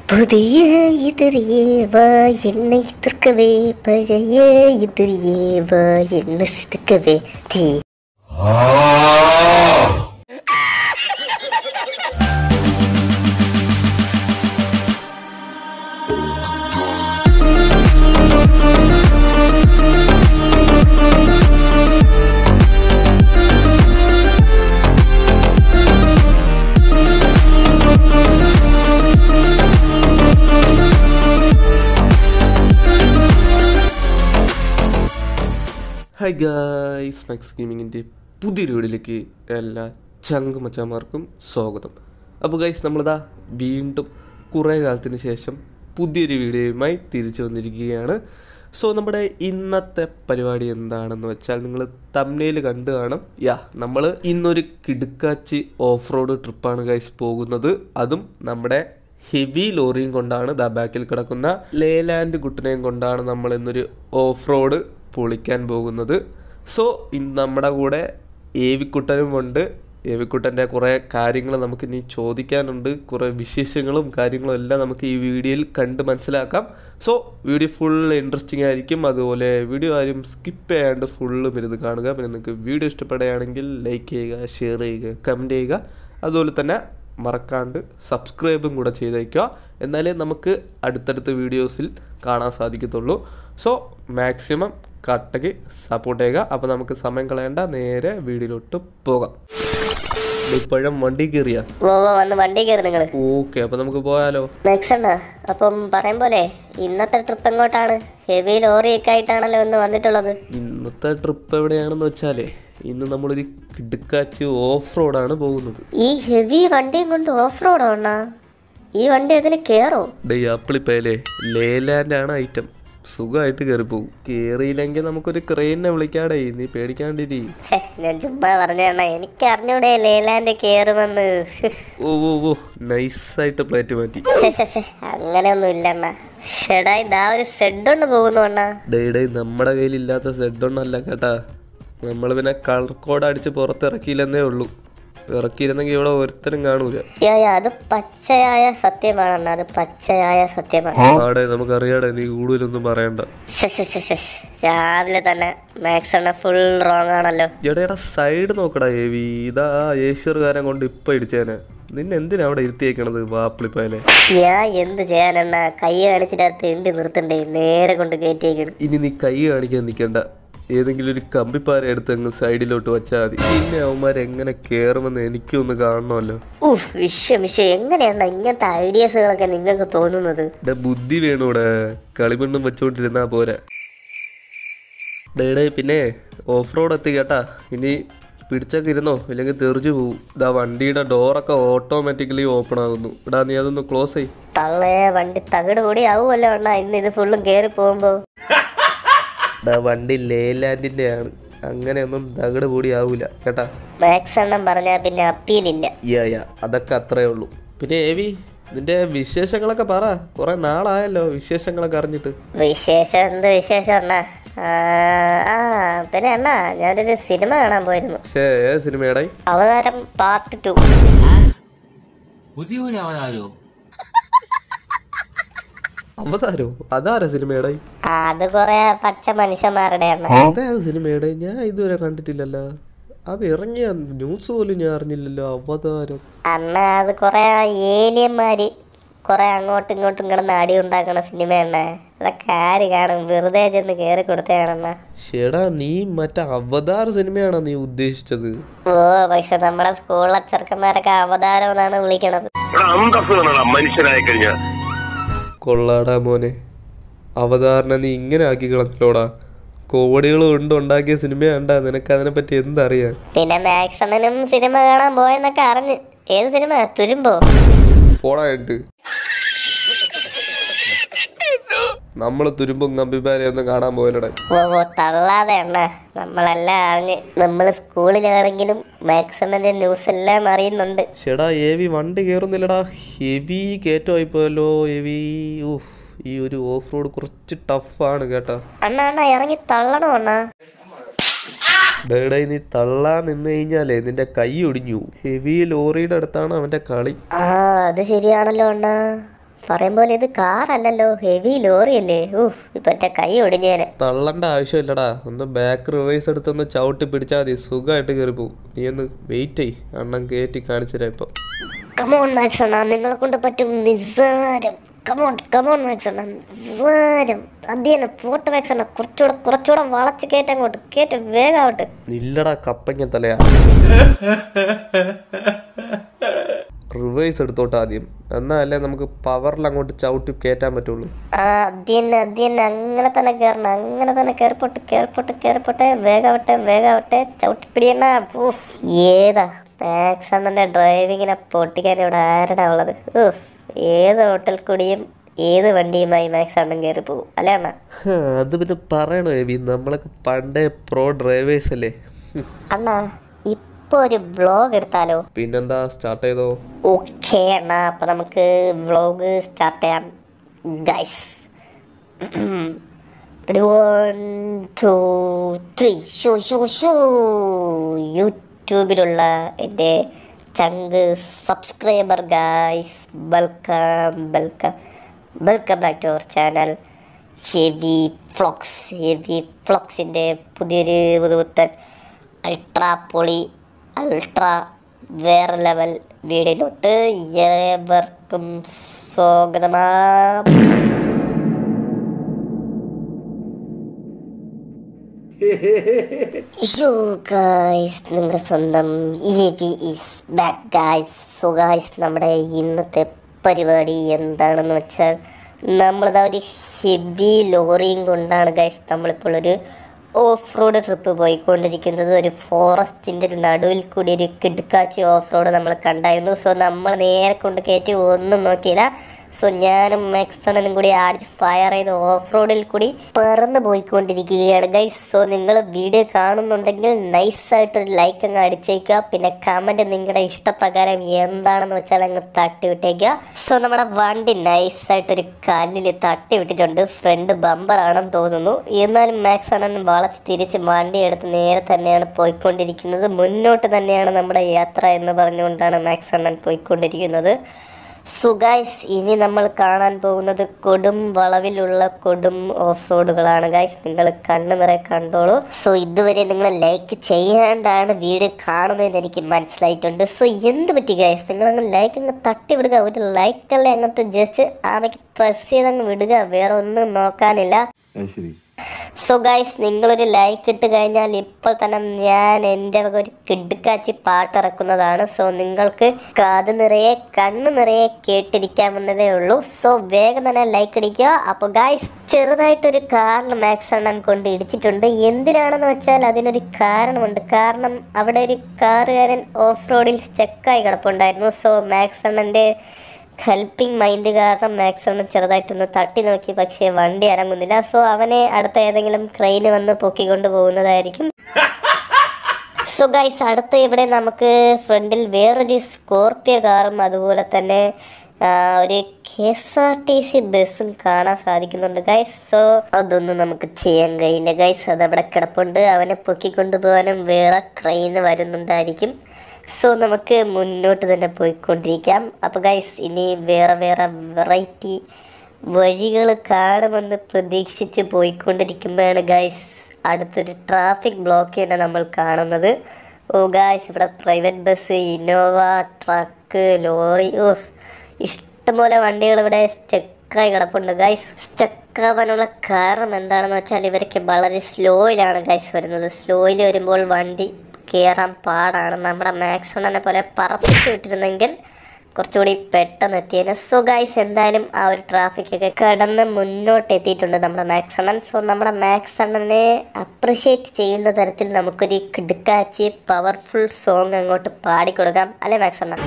புதிய எதிரியே வா என்னை திருக்கவே பழைய எதிரியே வா என்ன சிதுக்கவே தீ ഹായ് ഗായ്സ് മാക്സ് ഗെയിമിങ്ങിൻ്റെ പുതിയൊരു വീഡിയോയിലേക്ക് എല്ലാ ചങ്ക് മച്ചാന്മാർക്കും സ്വാഗതം അപ്പോൾ ഗൈസ് നമ്മളിതാ വീണ്ടും കുറേ കാലത്തിന് ശേഷം പുതിയൊരു വീഡിയോയുമായി തിരിച്ചു വന്നിരിക്കുകയാണ് സോ നമ്മുടെ ഇന്നത്തെ പരിപാടി എന്താണെന്ന് വെച്ചാൽ നിങ്ങൾ തമ്നയിൽ കണ്ടു കാണും യാ നമ്മൾ ഇന്നൊരു കിടുക്കാച്ചി ഓഫ് റോഡ് ട്രിപ്പാണ് ഗൈസ് പോകുന്നത് അതും നമ്മുടെ ഹെവി ലോറിയും കൊണ്ടാണ് ദാ ബാക്കിൽ കിടക്കുന്ന ലേലാൻഡ് കുട്ടനെയും കൊണ്ടാണ് നമ്മൾ ഇന്നൊരു ഓഫ് റോഡ് പൊളിക്കാൻ പോകുന്നത് സോ ഇന്ന് നമ്മുടെ കൂടെ ഏവിക്കുട്ടനും ഉണ്ട് ഏവിക്കുട്ടൻ്റെ കുറേ കാര്യങ്ങൾ നമുക്ക് ഇനി ചോദിക്കാനുണ്ട് കുറേ വിശേഷങ്ങളും കാര്യങ്ങളും എല്ലാം നമുക്ക് ഈ വീഡിയോയിൽ കണ്ട് മനസ്സിലാക്കാം സോ വീഡിയോ ഫുൾ ഇൻട്രസ്റ്റിംഗ് ആയിരിക്കും അതുപോലെ വീഡിയോ ആരും സ്കിപ്പ് ചെയ്യാണ്ട് ഫുള്ളും ഇരുന്ന് കാണുക പിന്നെ നിങ്ങൾക്ക് വീഡിയോ ഇഷ്ടപ്പെടുകയാണെങ്കിൽ ലൈക്ക് ചെയ്യുക ഷെയർ ചെയ്യുക കമൻറ്റ് ചെയ്യുക അതുപോലെ തന്നെ മറക്കാണ്ട് സബ്സ്ക്രൈബും കൂടെ ചെയ്തേക്കുക എന്നാലേ നമുക്ക് അടുത്തടുത്ത വീഡിയോസിൽ കാണാൻ സാധിക്കത്തുള്ളൂ സോ മാക്സിമം കട്ടക്ക് സപ്പോർട്ട് ചെയ്യുക അപ്പോൾ നമുക്ക് സമയം കളയേണ്ട നേരെ വീഡിയോയിലോട്ട് പോകാം ഇപ്പോഴും വണ്ടി കയറിയ ഓ ഓ വന്ന് വണ്ടി കയറി നിങ്ങള് ഓക്കെ അപ്പോൾ നമുക്ക് പോയാലോ മാക്സണ്ണ അപ്പം പറയും പോലെ ഇന്നത്തെ ട്രിപ്പ് എങ്ങോട്ടാണ് ഹെവി ലോറിയൊക്കെ ആയിട്ടാണല്ലോ ഇന്ന് വന്നിട്ടുള്ളത് ഇന്നത്തെ ട്രിപ്പ് എവിടെയാണെന്ന് വെച്ചാലേ ഇന്ന് നമ്മളൊരു കിടുക്കാച്ച് ഓഫ് റോഡാണ് പോകുന്നത് ഈ ഹെവി വണ്ടിയും കൊണ്ട് ഓഫ് റോഡോ അണ്ണാ ഈ വണ്ടി അതിന് കേറോ ഡേ ആപ്പിളിപ്പയലേ ലേലാൻഡ് ആണ് ഐറ്റം സുഖമായിട്ട് കയറി പോകും കയറിയില്ലെങ്കിൽ നമുക്കൊരു ക്രെയിനെ വിളിക്കാടേ നീ പേടിക്കാണ്ടിരി ഛെ, ഞാൻ ചുമ്മാ പറഞ്ഞ എനിക്ക് അറിഞ്ഞൂടെ ലേലാൻഡ് കേറുമെന്ന് ഓ ഓ ഓ നൈസായിട്ട് പ്ലേറ്റ് മാറ്റി ശ്ശെ, ശ്ശെ, ശ്ശെ, അങ്ങനെയൊന്നും ഇല്ല അണ്ണാ ഷെടാ ഇതാ ഒരു സെഡ് കൊണ്ട് പോകുന്നു അണ്ണാ ഡേ ഡേ നമ്മുടെ കയ്യിലില്ലാത്ത സെഡൊന്നല്ല കേട്ടാ നമ്മൾ പിന്നെ കളർ കോഡ് അടിച്ച് പുറത്തിറക്കിയില്ലെന്നേ ഉള്ളൂ ഇറക്കിയിരുന്നെങ്കിൽ ഇവിടെ ഒരുത്തരും കാണൂല യാ, യാ, അത് പച്ചയായ സത്യമാണ് അണ്ണാ അത് പച്ചയായ സത്യമാണ് ആടെ നമുക്കറിയാടെ നീ കൂടുതലൊന്നും പറയണ്ട ശ്ശെ, ശ്ശെ, ശ്ശെ, ശ്ശെ. രാവിലെ തന്നെ മാക്സ് അണ്ണ ഫുൾ റോങ് ആണല്ലോ എടാ സൈഡ് നോക്കടാ ഏവി ഇതാ ഏഷ്യർകാരൻ കൊണ്ട് ഇപ്പൊ ഇടിച്ചേനെ നിന്നെ എന്തിനാ അവിടെ ഇരുത്തിയേക്കണത് വാപ്പിളിപ്പയലെ ഞാൻ എന്ത് ചെയ്യാനണ്ണ കൈ കാണിച്ചിട്ട് അത് തിണ്ടി നിർത്തണ്ടേ നേരെ കൊണ്ട് കയറ്റിയേക്കണം ഇനി നീ കൈ കാണിക്കാൻ നിൽക്കണ്ട ഏതെങ്കിലും ഒരു കമ്പിപ്പാര എടുത്ത് അങ്ങ് സൈഡിലോട്ട് വെച്ചാൽ മതി പിന്നെ അവന്മാർ എങ്ങനെ കയറുമെന്ന് എനിക്കൊന്ന് കാണണമല്ലോ ഉഫ് വിശ്വം വിശ്വം എങ്ങനെയാണ് ഇങ്ങനത്തെ ഐഡിയാസുകളൊക്കെ നിങ്ങൾക്ക് തോന്നുന്നത് ഡേ ബുദ്ധി വേണൂടെ കളിമണ്ണും വെച്ചോണ്ടിരുന്നാ പോരാ ഡേ ഡേ പിന്നെ ഓഫ് റോഡ് എത്തി കേട്ടാ ഇനി പിടിച്ചൊക്കെ ഇരുന്നോ ഇല്ലെങ്കിൽ തെറിച്ചു പോവും ഇതാ വണ്ടിയുടെ ഡോറൊക്കെ ഓട്ടോമാറ്റിക്കലി ഓപ്പൺ ആകുന്നു ഇടാ നീ അതൊന്ന് ക്ലോസ് ചെയ് തള്ളേ വണ്ടി തകിട് കൂടി ആവുമല്ലോ അണ്ണാ ഇന്ന് ഇത് ഫുള്ളും കേറി പോകുമ്പോ ഇതാ വണ്ടി ലേലാൻഡിന്റെ ആണ് അങ്ങനെയൊന്നും തകിട് കൂടി ആവൂല കേട്ടാ മാക്സ് അണ്ണൻ പറഞ്ഞാൽ പിന്നെ അപ്പീലില്ല യാ യാ അതൊക്കെ അത്രേ ഉള്ളൂ പിന്നെ ഏവി നിന്റെ വിശേഷങ്ങളൊക്കെ പറ കുറെ നാളായല്ലോ വിശേഷങ്ങളൊക്കെ അറിഞ്ഞിട്ട് വിശേഷം എന്ത് വിശേഷം അണ്ണാ ആ, ആ പിന്നെ അണ്ണാ ഞാനൊരു സിനിമ കാണാൻ പോയിരുന്നു പക്ഷേ ഏത് സിനിമയുടെ അവതാരം പാർട്ട് ടു പുതിയൊരു അവതാരോ അവതാരോ അതാരാ സിനിമയുടെ അത് കൊറേ പച്ച മനുഷ്യന്മാരുടെ അണ്ണ അതേത് സിനിമയുടെ ഞാൻ ഇതുവരെ കണ്ടിട്ടില്ലല്ലോ അത് ഇറങ്ങിയ ന്യൂസ് പോലും ഞാൻ അറിഞ്ഞില്ലല്ലോ അവതാരം അണ്ണ അത് കൊറേ ഏലിയന്മാര് കൊറേ അങ്ങോട്ടും ഇങ്ങോട്ടും കിടന്ന് അടി ഉണ്ടാക്കണ സിനിമയണ്ണ അതൊക്കെ ആര് കാണും വെറുതെ ചെന്ന് കേറി കൊടുത്തതാണണ്ണ ഷേടാ നീ മറ്റേ അവതാർ സിനിമയാണോ നീ ഉദ്ദേശിച്ചത് ഓ പക്ഷെ നമ്മുടെ സ്കൂളിലെ ചെറുക്കന്മാരൊക്കെ അവതാരം എന്നാണ് വിളിക്കണത് ഇവിടെ അന്തസ് വേണടാ മനുഷ്യനായി കഴിഞ്ഞാ കൊള്ളാടാ മോനെ അവതാറിനെ നീ ഇങ്ങനെ ആക്കി കളഞ്ഞല്ലോടാ കോടികൾ കൊണ്ട് ഉണ്ടാക്കിയ സിനിമയാണ്ടാ നിനക്ക് അതിനെപ്പറ്റി എന്തറിയാം പിന്നെ മാക്സ് അണ്ണനും സിനിമ കാണാൻ പോയെന്നൊക്കെ അറിഞ്ഞ് ഏത് സിനിമ തുരുമ്പോ പോടായിട്ട് നമ്മൾ തുരുമ്പും കമ്പിപ്പാരെ ഒന്നും കാണാൻ പോയല്ലോടെ ഓ ഓ തള്ളാതെ അണ്ണ നമ്മളെല്ലാം അറിഞ്ഞ് നമ്മൾ സ്കൂളിലാണെങ്കിലും മാക്സ് അണ്ണന്റെ ന്യൂസ് എല്ലാം അറിയുന്നുണ്ട് ചേടാ ഏവി വണ്ടി കയറുന്നില്ലടാ ഹെവി കയറ്റമായി പോയല്ലോ ഹെവി ഊഫ് ഈ ഒരു ഓഫ് റോഡ് കുറച്ച് ടഫാണ് കേട്ടാ അണ്ണ അണ്ണ ഇറങ്ങി തള്ളണോ അണ്ണ ഡേടേ നീ തള്ളാൻ നിന്ന് കഴിഞ്ഞാലേ നിന്റെ കൈ ഒടിഞ്ഞു ഹെവി ലോറിയുടെ അടുത്താണ് അവന്റെ കളി ആ അത് ശരിയാണല്ലോ അണ്ണ പറയും പോലെ ഇത് കാറല്ലല്ലോ ഹെവി ലോറിയല്ലേ ഊഫ് ഇപ്പൊ എന്റെ കൈ ഒടിഞ്ഞേനെ തള്ളണ്ട ആവശ്യമില്ലടാ ഒന്ന് ബാക്ക് റിവേഴ്സ് എടുത്തൊന്ന് ചവിട്ടി പിടിച്ചാൽ മതി സുഖമായിട്ട് കയറി പോകും നീ ഒന്ന് വെയിറ്റ് ചെയ് അണ്ണൻ കയറ്റി കാണിച്ചു തരാം ഇപ്പം കമോൺ മാക്സ് അണ്ണ നിങ്ങളെ കൊണ്ട് പറ്റും നിസ്സാരം കമോൺ കമോൺ മാക്സ് അണ്ണ നിസ്സാരം അധ്യയനം പോട്ട് മാക്സ് അണ്ണ കുറച്ചുകൂടെ കുറച്ചുകൂടെ വളച്ച് കയറ്റങ്ങോട്ട് കയറ്റ വേഗാവട്ടെ നില്ലടാ കപ്പങ്ങ തലയാ റിവേഴ്സ് എടുത്തോട്ട് ആദ്യം എന്നാലേ നമുക്ക് പവറിൽ അങ്ങോട്ട് ചവിട്ടി കയറ്റാൻ പറ്റുള്ളൂ ആ അധ്യയനം അധ്യയനം അങ്ങനെ തന്നെ കയറണം അങ്ങനെ തന്നെ കയറിപ്പോട്ട് കയറിപ്പോട്ട് കയറിപ്പോട്ടെ വേഗാവട്ടെ വേഗാവട്ടെ ചവിട്ടിപ്പിടിയണ്ണ ഊഫ് ഏതാ മാക്സ് അണ്ണന്റെ ഡ്രൈവിങ്ങിനെ പൊട്ടിക്കാൻ ഇവിടെ ആരടാ ഉള്ളത് ഊഫ് ഏത് ഹോട്ടൽ കൂടിയും ഏത് വണ്ടിയുമായി മാക്സ് അണ്ണൻ കയറി പോകും അല്ലേ അണ്ണ ഹാ, അത് പിന്നെ പറയണോ എബി നമ്മളൊക്കെ പണ്ടേ പ്രോ ഡ്രൈവേഴ്സ് അല്ലേ ഹും. അണ്ണ ഇപ്പൊ ഒരു വ്ളോഗ് എടുത്താലോ പിന്നെന്താ സ്റ്റാർട്ട് ചെയ്തോ ഓക്കെ അണ്ണ അപ്പൊ നമുക്ക് വ്ളോഗ് സ്റ്റാർട്ട് ചെയ്യാം guys one two three show show show യൂട്യൂബിലുള്ള എൻ്റെ ചങ്ക് subscriber guys welcome welcome welcome back to our channel heavy flocks ഹെവി ഫ്ലോക്സിൻ്റെ പുതിയൊരു പുതുപുത്തൻ അൾട്രാ പൊളി അൾട്രാ വേറെ ലെവൽ വീഡിയോയിലോട്ട് ഏവർക്കും സ്വാഗതമാ യോ ഗായ്സ് നിങ്ങളുടെ സ്വന്തം E V is back guys so guys നമ്മുടെ ഇന്നത്തെ പരിപാടി എന്താണെന്ന് വെച്ചാൽ നമ്മളിതാ ഒരു ഹെവി ലോറിയും കൊണ്ടാണ് ഗായ്സ് നമ്മളിപ്പോൾ ഒരു ഓഫ് റോഡ് ട്രിപ്പ് പോയിക്കൊണ്ടിരിക്കുന്നത് ഒരു ഫോറസ്റ്റിൻ്റെ നടുവിൽ കൂടി ഒരു കിടുക്കാച്ചി ഓഫ് റോഡ് നമ്മൾ കണ്ടായിരുന്നു സോ നമ്മൾ നേരെ കൊണ്ട് കയറ്റി ഒന്നും നോക്കിയില്ല സോ ഞാനും മാക്സണനും കൂടി അടിച്ച് ഫയർ ചെയ്ത് ഓഫ് റോഡിൽ കൂടി പറന്ന് പോയിക്കൊണ്ടിരിക്കുകയാണ് ഗൈസ് സോ നിങ്ങൾ വീഡിയോ കാണുന്നുണ്ടെങ്കിൽ നൈസായിട്ട് ഒരു ലൈക്ക് അങ്ങ് അടിച്ചേക്കുക പിന്നെ കമൻറ്റ് നിങ്ങളുടെ ഇഷ്ടപ്രകാരം എന്താണെന്ന് വെച്ചാൽ അങ്ങ് തട്ടി വിട്ടേക്കുക സോ നമ്മുടെ വണ്ടി നൈസായിട്ടൊരു കല്ലിൽ തട്ടി വിട്ടിട്ടുണ്ട് ഫ്രണ്ട് ബമ്പർ ആണെന്ന് തോന്നുന്നു എന്നാലും മാക്സ് അണ്ണൻ വളച്ച് തിരിച്ച് വണ്ടി എടുത്ത് നേരെ തന്നെയാണ് പോയിക്കൊണ്ടിരിക്കുന്നത് മുന്നോട്ട് തന്നെയാണ് നമ്മുടെ യാത്ര എന്ന് പറഞ്ഞുകൊണ്ടാണ് മാക്സ് അണ്ണൻ പോയിക്കൊണ്ടിരിക്കുന്നത് സുഗായ്സ് ഇനി നമ്മൾ കാണാൻ പോകുന്നത് കൊടും വളവിലുള്ള കൊടും ഓഫ് റോഡുകളാണ് ഗായ്സ് നിങ്ങൾ കണ്ണു നിറയെ കണ്ടോളൂ സോ ഇതുവരെ നിങ്ങൾ ലൈക്ക് ചെയ്യാണ്ടാണ് വീഡിയോ കാണുന്നതെന്ന് എനിക്ക് മനസ്സിലായിട്ടുണ്ട് സോ എന്ത് പറ്റി ഗായ്സ് നിങ്ങൾ അങ്ങ് ലൈക്ക് അങ്ങ് തട്ടി വിടുക ഒരു ലൈക്കല്ലേ അങ്ങോട്ട് ജസ്റ്റ് ആമയ്ക്ക് പ്രസ് ചെയ്ത് അങ്ങ് വിടുക വേറെ ഒന്നും നോക്കാനില്ല അത് ശരി സോ ഗൈസ് നിങ്ങളൊരു ലൈക്ക് ഇട്ട് കഴിഞ്ഞാൽ ഇപ്പോൾ തന്നെ ഞാൻ എൻ്റെ വക ഒരു കിടുക്കാച്ചി പാട്ടിറക്കുന്നതാണ് സോ നിങ്ങൾക്ക് കാത് നിറയെ കണ്ണ് നിറയെ കേട്ടിരിക്കാമെന്നതേ ഉള്ളൂ സോ വേഗം തന്നെ ലൈക്ക് അടിക്കുക അപ്പോൾ ഗൈസ് ചെറുതായിട്ടൊരു കാറിൽ മാക്സ് അണ്ണൻ കൊണ്ട് ഇടിച്ചിട്ടുണ്ട് എന്തിനാണെന്ന് വെച്ചാൽ അതിനൊരു കാരണമുണ്ട് കാരണം അവിടെ ഒരു കാറുകാരൻ ഓഫ് റോഡിൽ സ്റ്റക്കായി കിടപ്പുണ്ടായിരുന്നു സോ മാക്സ് അണ്ണൻ്റെ ഹെൽപ്പിംഗ് മൈൻഡ് കാരണം മാക്സിമം ചെറുതായിട്ടൊന്ന് തട്ടി നോക്കി പക്ഷേ വണ്ടി ഇറങ്ങുന്നില്ല സോ അവനെ അടുത്ത ഏതെങ്കിലും ക്രെയിന് വന്ന് പൊക്കിക്കൊണ്ട് പോകുന്നതായിരിക്കും സോ ഗൈസ് അടുത്ത ഇവിടെ നമുക്ക് ഫ്രണ്ടിൽ വേറൊരു സ്കോർപ്പിയോ കാറും അതുപോലെ തന്നെ ആ, ഒരു K S R T C ബസ്സും കാണാൻ സാധിക്കുന്നുണ്ട് ഗൈസ് സോ അതൊന്നും നമുക്ക് ചെയ്യാൻ കഴിയില്ല ഗൈസ് അതവിടെ കിടപ്പുണ്ട് അവനെ പൊക്കിക്കൊണ്ടു പോകാനും വേറെ ക്രെയിന് വരുന്നുണ്ടായിരിക്കും സോ നമുക്ക് മുന്നോട്ട് തന്നെ പോയിക്കൊണ്ടിരിക്കാം അപ്പോൾ ഗൈസ് ഇനി വേറെ വേറെ വെറൈറ്റി വഴികൾ കാണുമെന്ന് പ്രതീക്ഷിച്ച് പോയിക്കൊണ്ടിരിക്കുമ്പോഴാണ് ഗൈസ് അടുത്തൊരു ട്രാഫിക് ബ്ലോക്ക് തന്നെ നമ്മൾ കാണുന്നത് ഓ ഗായ്സ് ഇവിടെ private bus Innova truck lorry ഓഫ് ഇഷ്ടംപോലെ വണ്ടികൾ ഇവിടെ സ്റ്റക്കായി കിടപ്പുണ്ട് ഗൈസ് സ്റ്റക്കാവാനുള്ള കാരണം എന്താണെന്ന് വെച്ചാൽ ഇവരൊക്കെ വളരെ സ്ലോയിലാണ് ഗൈസ് വരുന്നത് സ്ലോയിൽ വരുമ്പോൾ വണ്ടി കയറാൻ പാടാണ് നമ്മുടെ മാക്സിമനെ പോലെ പറപ്പിച്ച് വിട്ടിരുന്നെങ്കിൽ കുറച്ചുകൂടി പെട്ടെന്ന് എത്തിയേനെ സോ ഗൈസ് എന്തായാലും ആ ഒരു ട്രാഫിക് ഒക്കെ കടന്ന് മുന്നോട്ട് എത്തിയിട്ടുണ്ട് നമ്മുടെ മാക്സ് അണ്ണൻ സോ നമ്മുടെ മാക്സ് അണ്ണനെ അപ്രിഷ്യേറ്റ് ചെയ്യുന്ന തരത്തിൽ നമുക്കൊരു കിടുക്കാച്ചി പവർഫുൾ സോങ് അങ്ങോട്ട് പാടിക്കൊടുക്കാം അല്ലേ മാക്സ് അണ്ണൻ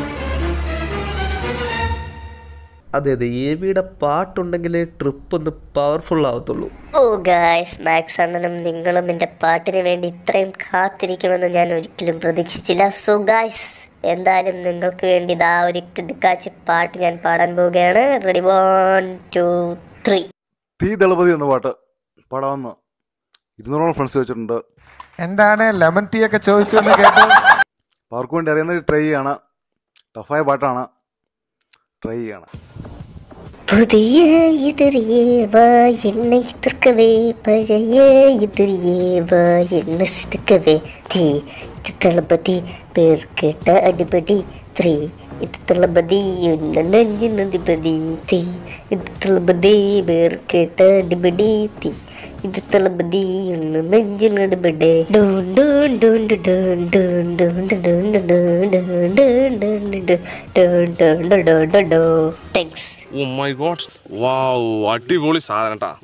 അതെ അതെ എബിയുടെ പാട്ടുണ്ടെങ്കിലേ ട്രിപ്പ് ഒന്ന് പവർഫുൾ ആവത്തുള്ളൂ ഓ ഗായ്സ് മാക്സ് അണ്ണനും നിങ്ങളും എൻ്റെ പാട്ടിന് വേണ്ടി ഇത്രയും കാത്തിരിക്കുമെന്ന് ഞാൻ ഒരിക്കലും പ്രതീക്ഷിച്ചില്ല സോ ഗായ്സ് എന്തായാലും നിങ്ങൾക്ക് വേണ്ടി ഇതാ ഒരു കിടുക്കാച്ചി പാട്ട് ഞാൻ പാടാൻ പോവുകയാണ് റെഡി വൺ ടു ത്രീ തീ ദളപതി എന്ന പാട്ട് പാടാമെന്ന് ഇരുന്നൂറോളം ഫ്രണ്ട്സ് വെച്ചിട്ടുണ്ട് എന്താണ് ലെമൺ ടീ ഒക്കെ ചോദിച്ചു എന്ന് കേട്ടു അവർക്ക് വേണ്ടി അറിയുന്നത് ട്രൈ ചെയ്യാണ് ടഫായ പാട്ടാണ് ട്രൈ ചെയ്യാണ് പുതിയ എതിരിയേ വാ എന്നെ എതിർക്കവേ പഴയ എതിരിയേ വാ എന്നെ സിതുക്കവേ തീ ഇത് തളപതി പേർ കേട്ട അടിപടി ത്രീ ഇത് തളപതി ഒന്ന് നെഞ്ചിനധിപതി തീ ഇത് തളപതി പേർ കേട്ട അടിപടി തീ ഇത് തളപതി ഒന്ന് നെഞ്ചിനടിപടി ഡൂൺ ഡൂൺ ഡൂൺ ഡൂൺ ഡൂൺ ഡൂൺ ഡൂൺ ഡൂൺ ഡൂൺ ഡൂൺ ഡൂൺ ഡൂൺ ഡൂൺ ഡൂൺ ഡൂൺ ഡൂൺ thanks oh my god wow അടിപൊളി സാധനം ട്ടാ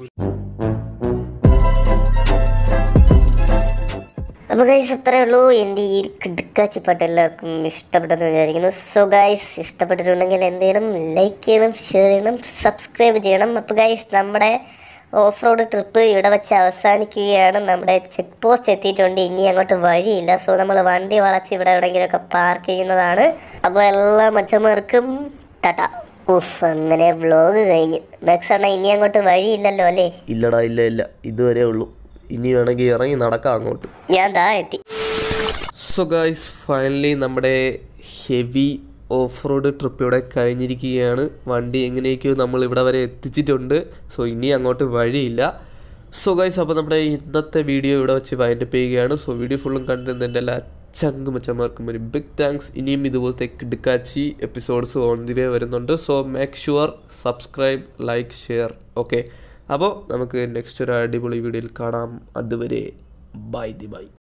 അപ്പോൾ ഗൈസ് അത്രേ ഉള്ളൂ എൻ്റെ ഈ കിടുക്കാച്ചി പാട്ട് എല്ലാവർക്കും ഇഷ്ടപ്പെട്ടെന്ന് വിചാരിക്കുന്നു സോ ഗൈസ് ഇഷ്ടപ്പെട്ടിട്ടുണ്ടെങ്കിൽ എന്ത് ചെയ്യണം ലൈക്ക് ചെയ്യണം ഷെയർ ചെയ്യണം സബ്സ്ക്രൈബ് ചെയ്യണം അപ്പോൾ ഗൈസ് നമ്മുടെ ഓഫ് റോഡ് ട്രിപ്പ് ഇവിടെ വെച്ച് അവസാനിക്കുകയാണ് നമ്മുടെ ചെക്ക് പോസ്റ്റ് എത്തിയിട്ടുണ്ട് ഇനി അങ്ങോട്ട് വഴിയില്ല സോ നമ്മൾ വണ്ടി വളച്ച് ഇവിടെ എവിടെയെങ്കിലുമൊക്കെ പാർക്ക് ചെയ്യുന്നതാണ് അപ്പോൾ എല്ലാ മച്ചന്മാർക്കും ടട്ട ഉഫ് അങ്ങനെ വ്ലോഗ് കഴിഞ്ഞ് മാക്സ് അണ്ണ ഇനി അങ്ങോട്ട് വഴിയില്ലല്ലോ അല്ലേ ഇല്ലടാ ഇല്ല ഇല്ല ഇതുവരെ ഉള്ളൂ ഇനി വേണമെങ്കിൽ ഇറങ്ങി നടക്കാം അങ്ങോട്ട് ഞാൻ ദാ എത്തി സോ ഗായ്സ് ഫൈനലി നമ്മുടെ ഹെവി ഓഫ് റോഡ് ട്രിപ്പ് ഇവിടെ കഴിഞ്ഞിരിക്കുകയാണ് വണ്ടി എങ്ങനെയൊക്കെയോ നമ്മൾ ഇവിടെ വരെ എത്തിച്ചിട്ടുണ്ട് സോ ഇനി അങ്ങോട്ട് വഴിയില്ല സോ ഗൈസ് അപ്പോൾ നമ്മുടെ ഇന്നത്തെ വീഡിയോ ഇവിടെ വെച്ച് വൈൻഡപ്പ് ചെയ്യുകയാണ് സോ വീഡിയോ ഫുള്ളും കണ്ടിരുന്ന എൻ്റെ എല്ലാ ചങ്കുമച്ചന്മാർക്കും ഒരു ബിഗ് താങ്ക്സ് ഇനിയും ഇതുപോലത്തെ കിടുക്കാച്ചി എപ്പിസോഡ്സ് ഓൺ ദി വേ വരുന്നുണ്ട് so make sure subscribe like share okay അപ്പോൾ നമുക്ക് നെക്സ്റ്റ് ഒരു അടിപൊളി വീഡിയോയിൽ കാണാം അതുവരെ ബൈ ദി ബൈ